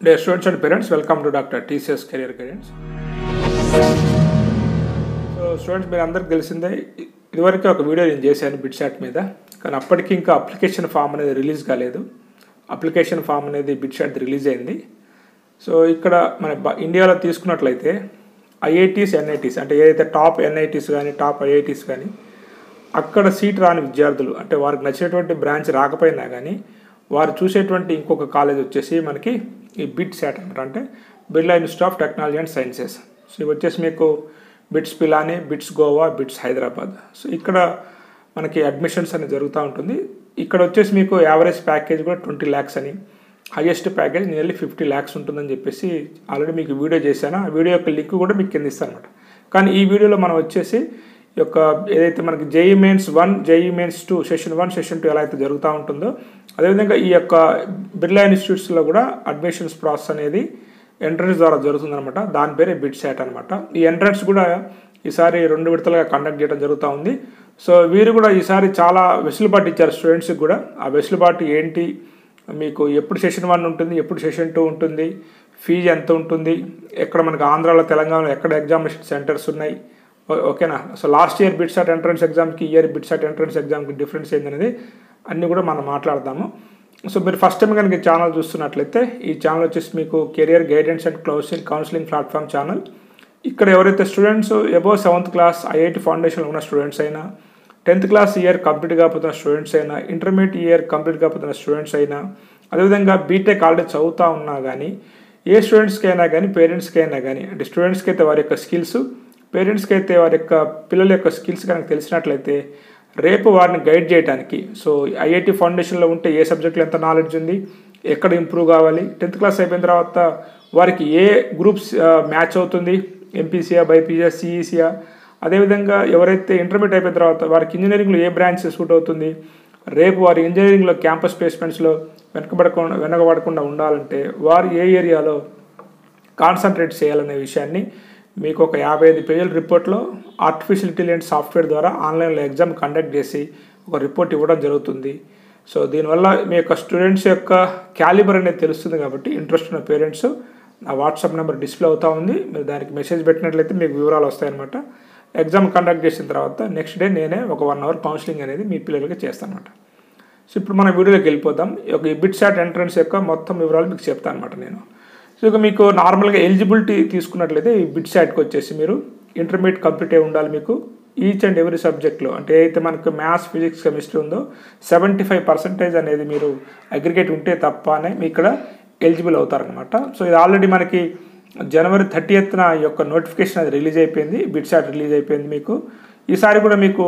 Dear students and parents, welcome to Dr. TCS Career Guidance. So students మీరు అందరికి తెలిసిందే ఇ- ఇదివరకు ఒక వీడియో నేను చేశాను బిట్సాట్ మీద కానీ అప్పటికి ఇంకా అప్లికేషన్ ఫామ్ అనేది రిలీజ్ కాలేదు అప్లికేషన్ ఫామ్ అనేది బిట్సాట్ రిలీజ్ అయింది సో ఇక్కడ మన బ- ఇండియాలో తీసుకున్నట్లయితే ఐఐటీస్ ఎన్ఐటీస్ అంటే ఏదైతే టాప్ ఎన్ఐటీస్ కానీ టాప్ ఐఐటీస్ కానీ అక్కడ సీట్ రాని విద్యార్థులు అంటే వారికి నచ్చినటువంటి బ్రాంచ్ రాకపోయినా కానీ వారు చూసేటువంటి ఇంకొక కాలేజ్ వచ్చేసి మనకి ఈ బిట్ శాట్ అనమాట అంటే Birla institute of technology and sciences so ఇవి వచ్చేసి మీకు BITS Pilani BITS Goa BITS Hyderabad so ఇక్కడ మనకి అడ్మిషన్స్ అనేది జరుగుతూ ఉంటుంది ఇక్కడ వచ్చేసి మీకు యావరేజ్ ప్యాకేజ్ కూడా ట్వంటీ ల్యాక్స్ అని highest package nearly fifty lakhs ఉంటుందని చెప్పేసి ఆల్రెడీ మీకు వీడియో చేశాను ఆ వీడియో యొక్క లింక్ కూడా మీకు కింద ఇస్తాను అనమాట కానీ ఈ వీడియోలో మనం వచ్చేసి ఈ యొక్క ఏదైతే మనకి JEE mains one JEE mains two session one session two ఎలా అయితే జరుగుతూ ఉంటుందో అదేవిధంగా ఈ యొక్క బిర్లా ఇన్స్టిట్యూట్స్లో కూడా అడ్మిషన్స్ ప్రాసెస్ అనేది ఎంట్రన్స్ ద్వారా జరుగుతుందన్నమాట దాని పేరే బిట్ శాట్ అనమాట ఈ ఎంట్రన్స్ కూడా ఈసారి రెండు విడతలుగా కండక్ట్ చేయడం జరుగుతూ ఉంది సో వీరు కూడా ఈసారి చాలా వెసులుబాటు ఇచ్చారు స్టూడెంట్స్కి కూడా ఆ వెసులుబాటు ఏంటి మీకు ఎప్పుడు సెషన్ వన్ ఉంటుంది ఎప్పుడు సెషన్ టూ ఉంటుంది ఫీజు ఎంత ఉంటుంది ఎక్కడ మనకి ఆంధ్రాలో తెలంగాణలో ఎక్కడ ఎగ్జామినేషన్ సెంటర్స్ ఉన్నాయి ఓ- ఓకేనా so last year BITSAT entrance ఎగ్జామ్కి ఇయర్ బిట్సాట్ ఎంట్రన్స్ ఎగ్జామ్కి డిఫరెన్స్ ఏందనేది అన్నీ కూడా మనం మాట్లాడదాము సో మీరు ఫస్ట్ టైం కనుక ఈ ఛానల్ చూస్తున్నట్లయితే ఈ ఛానల్ వచ్చేసి మీకు career guidance and counselling counselling platform channel ఇక్కడ ఎవరైతే students above seventh class IIT ఫౌండేషన్లో ఉన్న స్టూడెంట్స్ అయినా టెన్త్ క్లాస్ ఇయర్ కంప్లీట్ కాకపోతున్న స్టూడెంట్స్ అయినా ఇంటర్మీడియట్ ఇయర్ కంప్లీట్ కాకపోతున్న స్టూడెంట్స్ అయినా అదేవిధంగా బీటెక్ ఆల్రెడీ చదువుతూ ఉన్నా కానీ ఏ స్టూడెంట్స్కి అయినా కానీ పేరెంట్స్కి అయినా కానీ అంటే స్టూడెంట్స్కి అయితే వారి యొక్క స్కిల్స్ పేరెంట్స్కి అయితే వారి యొక్క పిల్లల యొక్క స్కిల్స్ కనుక తెలిసినట్లయితే రేపు వారిని గైడ్ చేయడానికి సో ఐఐటి ఫౌండేషన్లో ఉంటే ఏ సబ్జెక్టులో ఎంత నాలెడ్జ్ ఉంది ఎక్కడ ఇంప్రూవ్ కావాలి టెన్త్ క్లాస్ అయిపోయిన తర్వాత వారికి ఏ గ్రూప్స్ మ్యాచ్ అవుతుంది ఎంపీసీయా బైపీసీయా సిఈసీయా అదేవిధంగా ఎవరైతే ఇంటర్మీడియట్ అయిపోయిన తర్వాత వారికి ఇంజనీరింగ్లో ఏ బ్రాంచ్ సూట్ అవుతుంది రేపు వారి ఇంజనీరింగ్లో క్యాంపస్ ప్లేస్మెంట్స్లో వెనకబడకుండా వెనకబడకుండా ఉండాలంటే వారు ఏ ఏరియాలో కాన్సన్ట్రేట్ చేయాలనే విషయాన్ని మీకు ఒక యాభై ఐదు పేజీల రిపోర్ట్లో ఆర్టిఫిషియల్ ఇంటెలిజెన్స్ సాఫ్ట్వేర్ ద్వారా ఆన్లైన్లో ఎగ్జామ్ కండక్ట్ చేసి ఒక రిపోర్ట్ ఇవ్వడం జరుగుతుంది సో దీనివల్ల మీ యొక్క స్టూడెంట్స్ యొక్క క్యాలిబర్ అనేది తెలుస్తుంది కాబట్టి ఇంట్రెస్ట్ ఉన్న పేరెంట్స్ నా వాట్సాప్ నెంబర్ డిస్ప్లే అవుతా ఉంది మీరు దానికి మెసేజ్ పెట్టినట్లయితే మీకు వివరాలు వస్తాయన్నమాట ఎగ్జామ్ కండక్ట్ చేసిన తర్వాత నెక్స్ట్ డే నేనే ఒక వన్ అవర్ కౌన్సిలింగ్ అనేది మీ పిల్లలకి చేస్తాను అనమాట సో ఇప్పుడు మన వీడియోలోకి వెళ్ళిపోదాం ఈ యొక్క బిట్ షాట్ ఎంట్రన్స్ యొక్క మొత్తం వివరాలు మీకు చెప్తాను అనమాట నేను సో ఇక మీకు నార్మల్గా ఎలిజిబిలిటీ తీసుకున్నట్లయితే ఈ బిట్ షాట్కి వచ్చేసి మీరు ఇంటర్మీడియట్ కంప్లీట్ అయి ఉండాలి మీకు ఈచ్ అండ్ ఎవ్రీ సబ్జెక్ట్లో అంటే అయితే మనకు మ్యాథ్స్ ఫిజిక్స్ కెమిస్ట్రీ ఉందో సెవెంటీ ఫైవ్ పర్సెంటేజ్ అనేది మీరు అగ్రిగేట్ ఉంటే తప్పనే మీ ఇక్కడ ఎలిజిబుల్ అవుతారనమాట సో ఇది ఆల్రెడీ మనకి జనవరి థర్టీ ఎత్తున ఈ యొక్క నోటిఫికేషన్ అది రిలీజ్ అయిపోయింది బిట్ షాట్ రిలీజ్ అయిపోయింది మీకు ఈసారి కూడా మీకు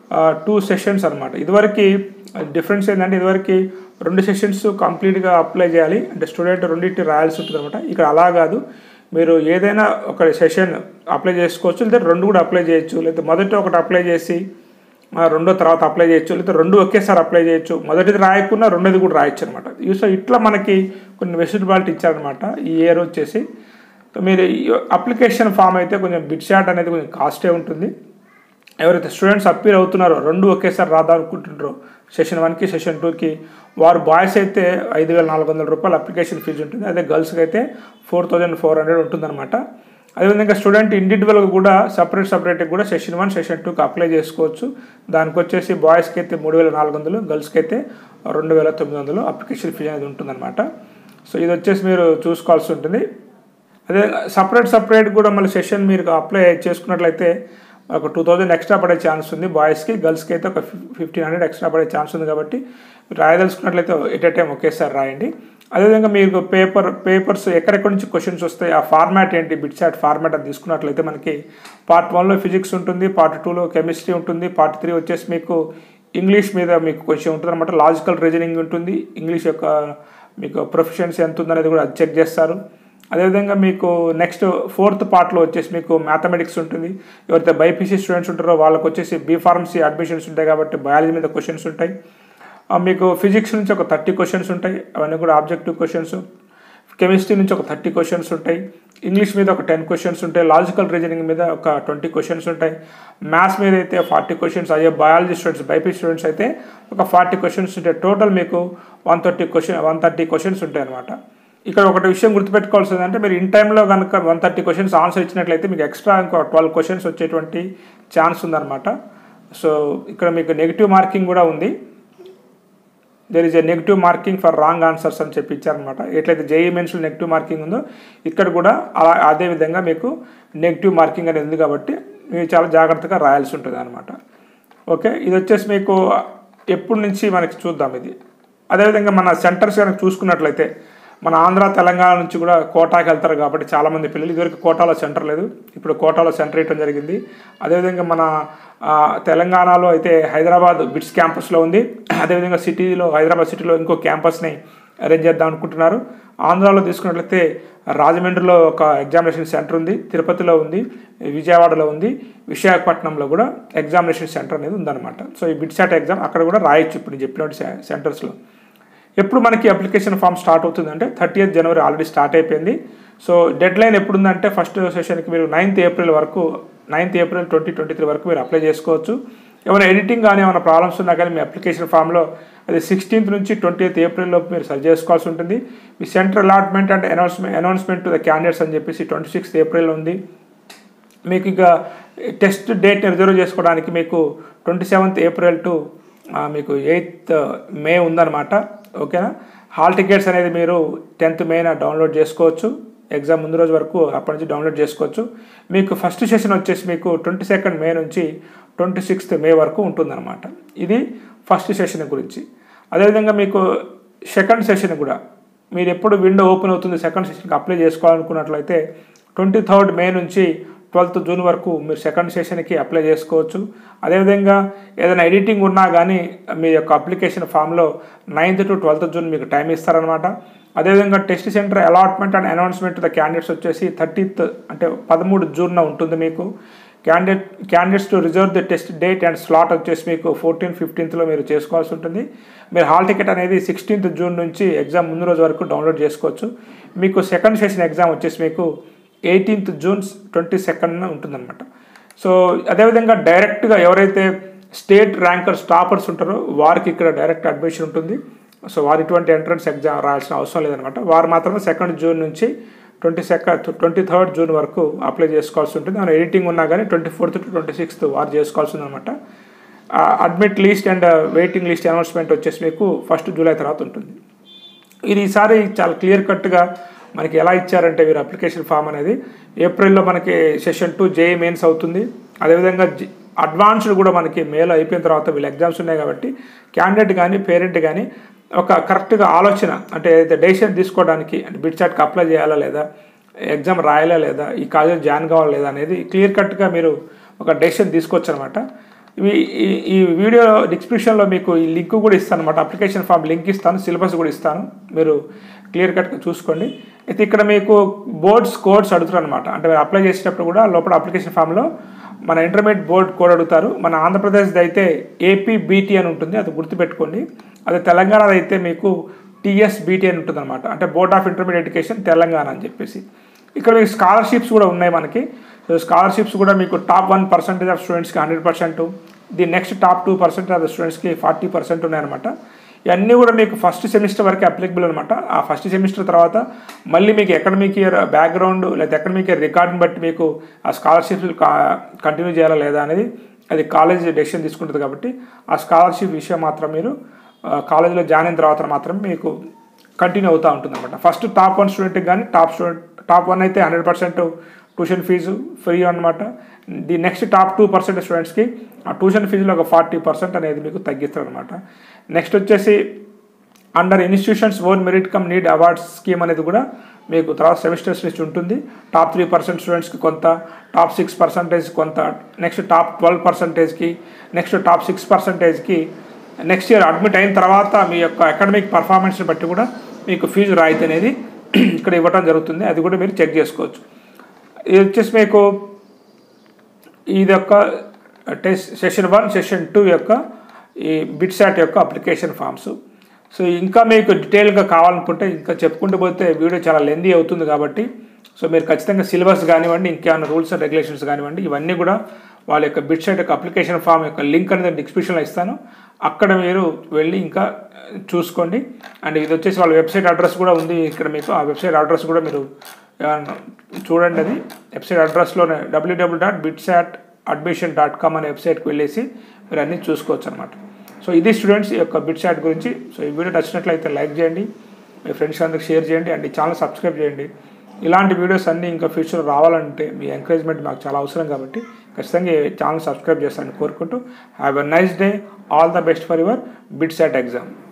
టూ సెషన్స్ అనమాట ఇదివరకు డిఫరెన్స్ ఏంటంటే ఇదివరకు రెండు సెషన్స్ కంప్లీట్గా అప్లై చేయాలి అంటే స్టూడెంట్ రెండింటి రాయాల్సి ఉంటుంది అనమాట ఇక్కడ అలా కాదు మీరు ఏదైనా ఒక సెషన్ అప్లై చేసుకోవచ్చు లేదా రెండు కూడా అప్లై చేయొచ్చు లేదా మొదట ఒకటి అప్లై చేసి ఆ, రెండో తర్వాత అప్లై చేయొచ్చు లేదా రెండు ఒకేసారి అప్లై చేయొచ్చు మొదటిది రాయకుండా రెండోది కూడా రాయొచ్చు అనమాట సో ఇట్లా మనకి కొన్ని వెసులుబాటు ఇచ్చారనమాట ఈ ఇయర్ వచ్చేసి సో మీరు అప్లికేషన్ ఫామ్ అయితే కొంచెం బిట్ షాట్ అనేది కొంచెం కాస్టే ఉంటుంది ఎవరైతే స్టూడెంట్స్ అప్పీర్ అవుతున్నారో రెండు ఒకేసారి రాద్దాం అనుకుంటున్నారో సెషన్ వన్కి సెషన్ టూకి వారు బాయ్స్ అయితే ఐదు వేల నాలుగు వందల రూపాయలు అప్లికేషన్ ఫీజు ఉంటుంది అదే గర్ల్స్కి అయితే ఫోర్ థౌజండ్ ఫోర్ హండ్రెడ్ ఉంటుందన్నమాట అదేవిధంగా స్టూడెంట్ ఇండివిజువల్గా కూడా సపరేట్ సపరేట్గా కూడా సెషన్ వన్ సెషన్ టూకి అప్లై చేసుకోవచ్చు దానికి వచ్చేసి బాయ్స్కి అయితే మూడు వేల నాలుగు వందలు గర్ల్స్కి అయితే రెండు వేల తొమ్మిది వందలు అప్లికేషన్ ఫీజు అనేది ఉంటుందన్నమాట సో ఇది వచ్చేసి మీరు చూసుకోవాల్సి ఉంటుంది అదే సపరేట్ సపరేట్ కూడా మళ్ళీ సెషన్ మీరు అప్లై చేసుకున్నట్లయితే ఒక టూ థౌజండ్ ఎక్స్ట్రా పడే ఛాన్స్ ఉంది బాయ్స్కి గర్ల్స్కి అయితే ఒక ఫిఫ్టీన్ హండ్రెడ్ ఎక్స్ట్రా పడే ఛాన్స్ ఉంది కాబట్టి మీరు రాయదలుచుకున్నట్లయితే ఎట్ ఎ టైం ఒకేసారి రాయండి అదేవిధంగా మీకు పేపర్ పేపర్స్ ఎక్కడెక్కడి నుంచి క్వశ్చన్స్ వస్తాయి ఆ ఫార్మాట్ ఏంటి బిట్ చాట్ ఫార్మాట్ అని తీసుకున్నట్లయితే మనకి పార్ట్ వన్లో ఫిజిక్స్ ఉంటుంది పార్ట్ టూలో కెమిస్ట్రీ ఉంటుంది పార్ట్ త్రీ వచ్చేసి మీకు ఇంగ్లీష్ మీద మీకు కొంచెం ఉంటుంది అనమాట లాజికల్ రీజనింగ్ ఉంటుంది ఇంగ్లీష్ యొక్క మీకు ప్రొఫిషియన్సీ ఎంత ఉందనేది కూడా అది చెక్ చేస్తారు అదేవిధంగా మీకు నెక్స్ట్ ఫోర్త్ పార్ట్లో వచ్చేసి మీకు మ్యాథమెటిక్స్ ఉంటుంది ఎవరైతే బైపీసీ స్టూడెంట్స్ ఉంటారో వాళ్ళకి వచ్చేసి బీ ఫార్మసీ అడ్మిషన్స్ ఉంటాయి కాబట్టి బయాలజీ మీద క్వశ్చన్స్ ఉంటాయి ఆ, మీకు ఫిజిక్స్ నుంచి ఒక థర్టీ క్వశ్చన్స్ ఉంటాయి అవన్నీ కూడా ఆబ్జెక్టివ్ క్వశ్చన్స్ కెమిస్ట్రీ నుంచి ఒక థర్టీ క్వశ్చన్స్ ఉంటాయి ఇంగ్లీష్ మీద ఒక టెన్ క్వశ్చన్స్ ఉంటాయి లాజికల్ రీజనింగ్ మీద ఒక ట్వంటీ క్వశ్చన్స్ ఉంటాయి మ్యాథ్స్ మీద అయితే ఫార్టీ క్వశ్చన్స్ అయ్యే బయాలజీ స్టూడెంట్స్ బైపీ స్టూడెంట్స్ అయితే ఒక ఫార్టీ క్వశ్చన్స్ ఉంటాయి టోటల్ మీకు one thirty question one thirty questions ఉంటాయి అనమాట ఇక్కడ ఒకటి విషయం గుర్తుపెట్టుకోవాల్సింది అంటే మీరు ఇన్ టైంలో కనుక వన్ థర్టీ క్వశ్చన్స్ ఆన్సర్ ఇచ్చినట్లయితే మీకు ఎక్స్ట్రా ఇంకో ట్వెల్వ్ క్వశ్చన్స్ వచ్చేటువంటి ఛాన్స్ ఉందన్నమాట సో ఇక్కడ మీకు నెగిటివ్ మార్కింగ్ కూడా ఉంది there is a negative marking for wrong answers అని చెప్పి ఇచ్చారనమాట ఎట్లయితే జేఈ మెన్స్లో నెగిటివ్ మార్కింగ్ ఉందో ఇక్కడ కూడా అలా అదే విధంగా మీకు నెగిటివ్ మార్కింగ్ అనేది ఉంది కాబట్టి మీరు చాలా జాగ్రత్తగా రాయాల్సి ఉంటుంది అనమాట ఓకే ఇది వచ్చేసి మీకు ఎప్పటి నుంచి మనకి చూద్దాం ఇది అదేవిధంగా మన సెంటర్స్ కనుక చూసుకున్నట్లయితే మన ఆంధ్ర తెలంగాణ నుంచి కూడా కోటాకి వెళ్తారు కాబట్టి చాలామంది పిల్లలు ఇదివరకు కోటాలో సెంటర్ లేదు ఇప్పుడు కోటాలో సెంటర్ ఇవ్వడం జరిగింది అదేవిధంగా మన ఆ, తెలంగాణలో అయితే హైదరాబాద్ బిట్స్ క్యాంపస్లో ఉంది అదేవిధంగా సిటీలో హైదరాబాద్ సిటీలో ఇంకో క్యాంపస్ని అరేంజ్ చేద్దాం అనుకుంటున్నారు ఆంధ్రాలో తీసుకున్నట్లయితే రాజమండ్రిలో ఒక ఎగ్జామినేషన్ సెంటర్ ఉంది తిరుపతిలో ఉంది విజయవాడలో ఉంది విశాఖపట్నంలో కూడా ఎగ్జామినేషన్ సెంటర్ అనేది ఉందన్నమాట సో ఈ బిట్సాట్ ఎగ్జామ్ అక్కడ కూడా రాయొచ్చు ఇప్పుడు నేను చెప్పినట్టు సె- సెంటర్స్లో ఎప్పుడు మనకి అప్లికేషన్ ఫామ్ స్టార్ట్ అవుతుందంటే థర్టీయత్ జనవరి ఆల్రెడీ స్టార్ట్ అయిపోయింది సో డెడ్ లైన్ ఎప్పుడు ఉందంటే ఫస్ట్ సెషన్కి మీరు నైన్త్ ఏప్రిల్ వరకు ninth April twenty twenty three వరకు మీరు అప్లై చేసుకోవచ్చు ఏమైనా ఎడిటింగ్ కానీ ఏమైనా ప్రాబ్లమ్స్ ఉన్నా కానీ మీ అప్లికేషన్ ఫామ్లో అది సిక్స్టీన్త్ నుంచి ట్వంటీ ఏప్రిల్లో మీరు సరి చేసుకోవాల్సి ఉంటుంది మీ centre allotment and announcement announcement to the candidates అని చెప్పేసి ట్వంటీ సిక్స్త్ ఏప్రిల్ ఉంది మీకు ఇక టెస్ట్ డేట్ని రిజర్వ్ చేసుకోవడానికి మీకు ట్వంటీ సెవెంత్ ఏప్రిల్ టు ఆ, మీకు ఎయిత్ మే ఉందన్నమాట ఓకేనా హాల్ టికెట్స్ అనేది మీరు టెన్త్ మేన డౌన్లోడ్ చేసుకోవచ్చు ఎగ్జామ్ ముందు రోజు వరకు అప్పటి నుంచి డౌన్లోడ్ చేసుకోవచ్చు మీకు ఫస్ట్ సెషన్ వచ్చేసి మీకు ట్వంటీ సెకండ్ మే నుంచి ట్వంటీ సిక్స్త్ మే వరకు ఉంటుందన్నమాట ఇది ఫస్ట్ సెషన్ గురించి అదేవిధంగా మీకు సెకండ్ సెషన్ కూడా మీరు ఎప్పుడు విండో ఓపెన్ అవుతుంది సెకండ్ సెషన్కి అప్లై చేసుకోవాలనుకున్నట్లయితే ట్వంటీ థర్డ్ మే నుంచి ట్వెల్త్ జూన్ వరకు మీరు సెకండ్ సెషన్కి అప్లై చేసుకోవచ్చు అదేవిధంగా ఏదైనా ఎడిటింగ్ ఉన్నా కానీ మీ యొక్క అప్లికేషన్ ఫామ్లో నైన్త్ టు ట్వెల్త్ జూన్ మీకు టైం ఇస్తారనమాట అదేవిధంగా test centre allotment and announcement the candidates వచ్చేసి థర్టీత్ అంటే పదమూడు జూన్న ఉంటుంది మీకు candidate candidates to reserve the test date and slot వచ్చేసి మీకు ఫోర్టీన్ ఫిఫ్టీన్త్లో మీరు చేసుకోవాల్సి ఉంటుంది మీరు హాల్ టికెట్ అనేది సిక్స్టీన్త్ జూన్ నుంచి ఎగ్జామ్ ముందు రోజు వరకు డౌన్లోడ్ చేసుకోవచ్చు మీకు సెకండ్ సెషన్ ఎగ్జామ్ వచ్చేసి మీకు ఎయిటీన్త్ జూన్ ట్వంటీ సెకండ్న ఉంటుందన్నమాట సో అదేవిధంగా డైరెక్ట్గా ఎవరైతే స్టేట్ ర్యాంకర్స్ టాపర్స్ ఉంటారో వారికి ఇక్కడ డైరెక్ట్ అడ్మిషన్ ఉంటుంది సో వారు ఇటువంటి ఎంట్రన్స్ ఎగ్జామ్ రాయాల్సిన అవసరం లేదనమాట వారు మాత్రమే సెకండ్ జూన్ నుంచి twenty second twenty third June వరకు అప్లై చేసుకోవాల్సి ఉంటుంది మన ఎడిటింగ్ ఉన్నా కానీ twenty fourth to twenty sixth వారు చేసుకోవాల్సి ఉందన్నమాట admit list and waiting list announcement వచ్చేసి మీకు ఫస్ట్ జూలై తర్వాత ఉంటుంది ఇది ఈసారి చాలా క్లియర్ కట్గా మనకి ఎలా ఇచ్చారంటే వీరు అప్లికేషన్ ఫామ్ అనేది ఏప్రిల్లో మనకి సెషన్ టూ జేఈ మెయిన్స్ అవుతుంది అదేవిధంగా జి- అడ్వాన్స్డ్ కూడా మనకి మేలో అయిపోయిన తర్వాత వీళ్ళు ఎగ్జామ్స్ ఉన్నాయి కాబట్టి క్యాండిడేట్ కానీ పేరెంట్ కానీ ఒక కరెక్ట్గా ఆలోచన అంటే ఏదైతే డెసిషన్ తీసుకోవడానికి అంటే బిడ్ చాట్కి అప్లై చేయాలా లేదా ఎగ్జామ్ రాయాలా లేదా ఈ కాలేజ్ జాయిన్ కావాలా లేదా అనేది క్లియర్ కట్గా మీరు ఒక డెసిషన్ తీసుకోవచ్చు అనమాట ఇవి ఈ- ఈ వీడియో డిస్క్రిప్షన్లో మీకు ఈ లింక్ కూడా ఇస్తాను అనమాట అప్లికేషన్ ఫామ్ లింక్ ఇస్తాను సిలబస్ కూడా ఇస్తాను మీరు క్లియర్ కట్గా చూసుకోండి అయితే ఇక్కడ మీకు బోర్డ్స్ కోడ్స్ అడుగుతారు అనమాట అంటే మీరు అప్లై చేసేటప్పుడు కూడా లోపల అప్లికేషన్ ఫామ్లో మన ఇంటర్మీడియట్ బోర్డ్ కోడ్ అడుగుతారు మన ఆంధ్రప్రదేశ్ది అయితే ఏపీబీటీ అని ఉంటుంది అది గుర్తుపెట్టుకోండి అదే తెలంగాణలో అయితే మీకు టీఎస్బీటీ అని ఉంటుంది అనమాట అంటే board of intermediate education Telangana అని చెప్పేసి ఇక్కడ మీకు స్కాలర్షిప్స్ కూడా ఉన్నాయి మనకి సో స్కాలర్షిప్స్ కూడా మీకు టాప్ వన్ పర్సెంటేజ్ ఆఫ్ స్టూడెంట్స్కి hundred percent the next top two percent of the స్టూడెంట్స్కి ఫార్టీ పర్సెంట్ ఉన్నాయన్నమాట ఇవన్నీ కూడా మీకు ఫస్ట్ సెమిస్టర్ వరకు అప్లికబుల్ అనమాట ఆ ఫస్ట్ సెమిస్టర్ తర్వాత మళ్ళీ మీకు ఎకడమిక్ ఇయర్ బ్యాక్గ్రౌండ్ లేదా ఎకడమిక్ ఇయర్ రికార్డుని బట్టి మీకు ఆ స్కాలర్షిప్స్ కంటిన్యూ చేయాలా లేదా అనేది అది కాలేజ్ డెసిషన్ తీసుకుంటుంది కాబట్టి ఆ స్కాలర్షిప్ విషయం మాత్రం మీరు ఆ, కాలేజీలో జాయిన్ అయిన తర్వాత మాత్రం మీకు కంటిన్యూ అవుతూ ఉంటుంది అనమాట ఫస్ట్ టాప్ వన్ స్టూడెంట్కి కానీ టాప్ స్టూడెంట్ టాప్ వన్ అయితే hundred percent tuition fee free అనమాట the next top two percent స్టూడెంట్స్కి ఆ ట్యూషన్ ఫీజులో ఒక ఫార్టీ పర్సెంట్ అనేది మీకు తగ్గిస్తారు అనమాట నెక్స్ట్ వచ్చేసి under institutions own merit cum need awards scheme అనేది కూడా మీకు తర్వాత సెమిస్టర్స్ లిస్ట్ ఉంటుంది టాప్ త్రీ పర్సెంట్ స్టూడెంట్స్కి కొంత టాప్ సిక్స్ పర్సెంటేజ్ కొంత నెక్స్ట్ టాప్ ట్వెల్వ్ పర్సెంటేజ్కి నెక్స్ట్ టాప్ సిక్స్ పర్సెంటేజ్కి నెక్స్ట్ ఇయర్ అడ్మిట్ అయిన తర్వాత మీ యొక్క అకాడమిక్ పర్ఫార్మెన్స్ని బట్టి కూడా మీకు ఫీజు రాయితీ అనేది ఇక్కడ ఇవ్వడం జరుగుతుంది అది కూడా మీరు చెక్ చేసుకోవచ్చు ఇది వచ్చేసి మీకు ఇది యొక్క test session one session two యొక్క ఈ బిట్సాట్ యొక్క అప్లికేషన్ ఫామ్స్ సో ఇంకా మీకు డీటెయిల్గా కావాలనుకుంటే ఇంకా చెప్పుకుంటూ పోతే వీడియో చాలా లెందీ అవుతుంది కాబట్టి సో మీరు ఖచ్చితంగా సిలబస్ కానివ్వండి ఇంకేమైనా రూల్స్ అండ్ రెగ్యులేషన్స్ కానివ్వండి ఇవన్నీ కూడా వాళ్ళ యొక్క బిట్సైట్ యొక్క అప్లికేషన్ ఫామ్ యొక్క లింక్ అనేది డిస్క్రిప్షన్లో ఇస్తాను అక్కడ మీరు వెళ్ళి ఇంకా చూసుకోండి అండ్ ఇది వచ్చేసి వాళ్ళ వెబ్సైట్ అడ్రస్ కూడా ఉంది ఇక్కడ మీకు ఆ వెబ్సైట్ అడ్రస్ కూడా మీరు ఏమన్నా చూడండి అది వెబ్సైట్ అడ్రస్లోనే W W dot BITSAT admission dot com అనే వెబ్సైట్కి వెళ్ళేసి మీరు అన్నీ చూసుకోవచ్చు అనమాట సో ఇది స్టూడెంట్స్ ఈ యొక్క బిట్సాట్ గురించి సో ఈ వీడియో నచ్చినట్లయితే లైక్ చేయండి మీ ఫ్రెండ్స్ అందరికి షేర్ చేయండి అండ్ ఈ ఛానల్ సబ్స్క్రైబ్ చేయండి ఇలాంటి వీడియోస్ అన్నీ ఇంకా ఫ్యూచర్ రావాలంటే మీ ఎంకరేజ్మెంట్ మాకు చాలా అవసరం కాబట్టి ఖచ్చితంగా ఈ ఛానల్ సబ్స్క్రైబ్ చేస్తానని కోరుకుంటూ have a nice day all the best for your BITSAT exam